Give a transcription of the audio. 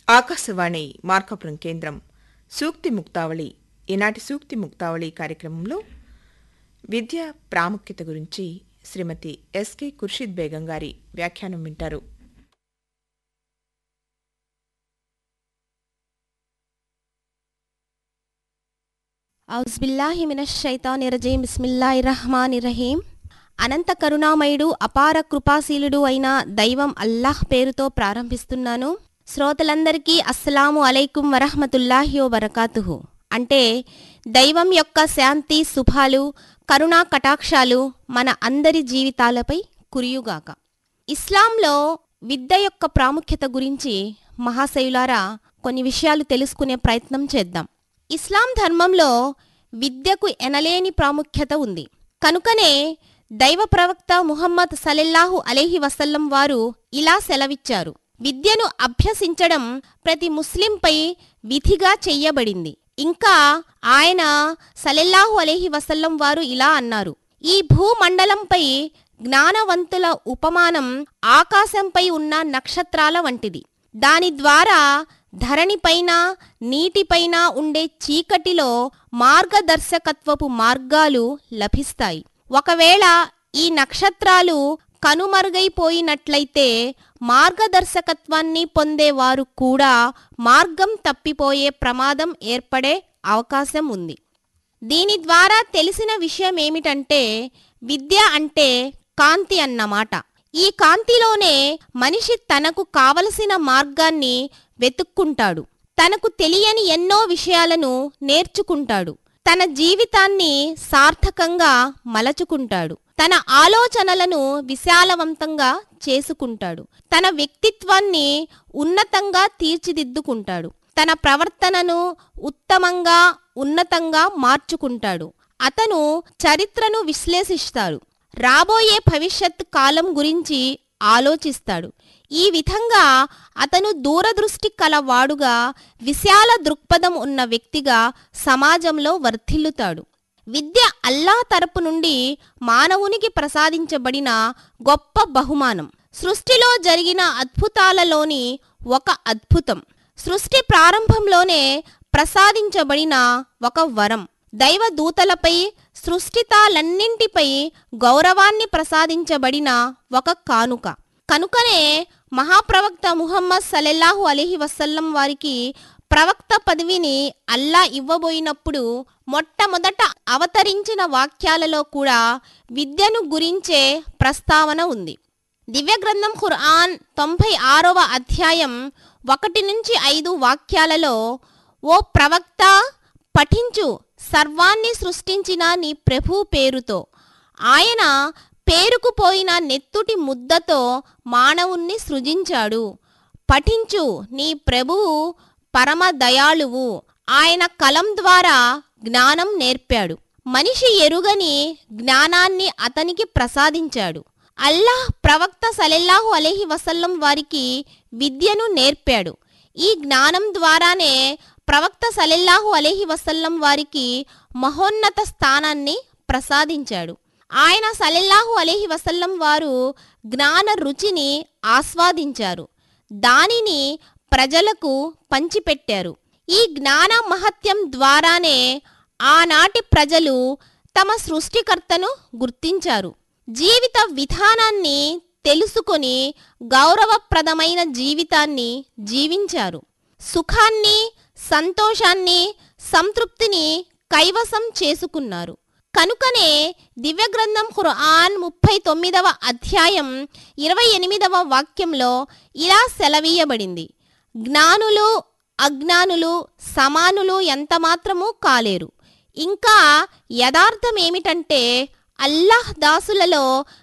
ఆకాశవాణి మార్కాపురం కేంద్రం సూక్తి ముక్తావళి ఈనాటి సూక్తి ముక్తావళి కార్యక్రమంలో విద్య ప్రాముఖ్యత గురించి శ్రీమతి ఎస్కే ఖుర్షిద్ బేగం గారి వ్యాఖ్యానం వింటారు ఔజ్బిల్లాహి మినషైతానిరజీం బిస్మిల్లాహిర్రహమానిర్రహీం అనంత కరుణామయుడు అపార కృపాశీలుడు అయిన దైవం అల్లాహ్ పేరుతో ప్రారంభిస్తున్నాను శ్రోతలందరికీ అస్సలాము అలైకుం వరహమతుల్లాహి వబరకాతుహు అంటే దైవం యొక్క శాంతి శుభాలు కరుణా కటాక్షాలు మన అందరి జీవితాలపై కురియుగాక ఇస్లాంలో విద్య యొక్క ప్రాముఖ్యత గురించి మహాశయులారా కొన్ని విషయాలు తెలుసుకునే ప్రయత్నం చేద్దాం ఇస్లాం ధర్మంలో విద్యకు ఎనలేని ప్రాముఖ్యత ఉంది కనుకనే దైవ ప్రవక్త ముహమ్మద్ సలెల్లాహు అలైహి వసల్లం వారు ఇలా సెలవిచ్చారు విద్యను అభ్యసించడం ప్రతి ముస్లింపై విధిగా చెయ్యబడింది ఇంకా ఆయన సలెల్లాహు అలైహి వసల్లం వారు ఇలా అన్నారు ఈ భూమండలంపై జ్ఞానవంతుల ఉపమానం ఆకాశంపై ఉన్న నక్షత్రాల వంటిది దాని ద్వారా ధరణిపైన నీటిపైన ఉండే చీకటిలో మార్గదర్శకత్వపు మార్గాలు లభిస్తాయి ఒకవేళ ఈ నక్షత్రాలు కనుమరుగైపోయినట్లయితే మార్గదర్శకత్వాన్ని పొందేవారు కూడా మార్గం తప్పిపోయే ప్రమాదం ఏర్పడే అవకాశం ఉంది దీని ద్వారా తెలిసిన విషయం ఏమిటంటే విద్య అంటే కాంతి అన్నమాట ఈ కాంతిలోనే మనిషి తనకు కావలసిన మార్గాన్ని వెతుక్కుంటాడు తనకు తెలియని ఎన్నో విషయాలను నేర్చుకుంటాడు తన జీవితాన్ని సార్థకంగా మలచుకుంటాడు తన ఆలోచనలను విశాలవంతంగా చేసుకుంటాడు తన వ్యక్తిత్వాన్ని ఉన్నతంగా తీర్చిదిద్దుకుంటాడు తన ప్రవర్తనను ఉత్తమంగా ఉన్నతంగా మార్చుకుంటాడు అతను చరిత్రను విశ్లేషిస్తాడు రాబోయే భవిష్యత్ కాలం గురించి ఆలోచిస్తాడు ఈ విధంగా అతను దూరదృష్టి కలవాడుగా విశాల దృక్పథం ఉన్న వ్యక్తిగా సమాజంలో వర్ధిల్లుతాడు విద్య అల్లా తరపు నుండి మానవునికి ప్రసాదించబడిన గొప్ప బహుమానం సృష్టిలో జరిగిన అద్భుతాలలోని ఒక అద్భుతం సృష్టి ప్రారంభంలోనే ప్రసాదించబడిన ఒక వరం దైవదూతలపై సృష్టితాలన్నింటిపై గౌరవాన్ని ప్రసాదించబడిన ఒక కానుక కనుకనే మహాప్రవక్త ముహమ్మద్ సలెల్లాహు అలీహి వసల్లం వారికి ప్రవక్త పదవిని అల్లా ఇవ్వబోయినప్పుడు మొట్టమొదట అవతరించిన వాక్యాలలో కూడా విద్యను గురించే ప్రస్తావన ఉంది దివ్యగ్రంథం ఖుర్ఆన్ తొంభై ఆరవ అధ్యాయం ఒకటి నుంచి ఐదు వాక్యాలలో ఓ ప్రవక్త పఠించు సర్వాన్ని సృష్టించిన నీ ప్రభు పేరుతో ఆయన పేరుకుపోయిన నెత్తుటి ముద్దతో మానవుణ్ణి సృజించాడు పఠించు నీ ప్రభువు పరమ దయాళువు ఆయన కలం ద్వారా జ్ఞానం నేర్పాడు మనిషి ఎరుగని జ్ఞానాన్ని అతనికి ప్రసాదించాడు అల్లాహ్ ప్రవక్త సలెల్లాహు అలైహి వసల్లం వారికి విద్యను నేర్పాడు ఈ జ్ఞానం ద్వారానే ప్రవక్త సలెల్లాహు అలైహి వసల్లం వారికి మహోన్నత స్థానాన్ని ప్రసాదించాడు ఆయన సలెల్లాహు అలైహి వసల్లం వారు జ్ఞాన రుచిని ఆస్వాదించారు దానిని ప్రజలకు పంచిపెట్టారు ఈ జ్ఞాన మహత్యం ద్వారానే ఆనాటి ప్రజలు తమ సృష్టికర్తను గుర్తించారు జీవిత విధానాన్ని తెలుసుకొని గౌరవప్రదమైన జీవితాన్ని జీవించారు సుఖాన్ని సంతోషాన్ని సంతృప్తిని కైవసం చేసుకున్నారు కనుకనే దివ్యగ్రంథం ఖుర్ఆన్ ముప్పై తొమ్మిదవ అధ్యాయం ఇరవై ఎనిమిదవ వాక్యంలో ఇలా సెలవీయబడింది జ్ఞానులు అజ్ఞానులు సమానులు ఎంతమాత్రమూ కాలేరు ఇంకా యథార్థమేమిటంటే అల్లాహ్ దాసులలో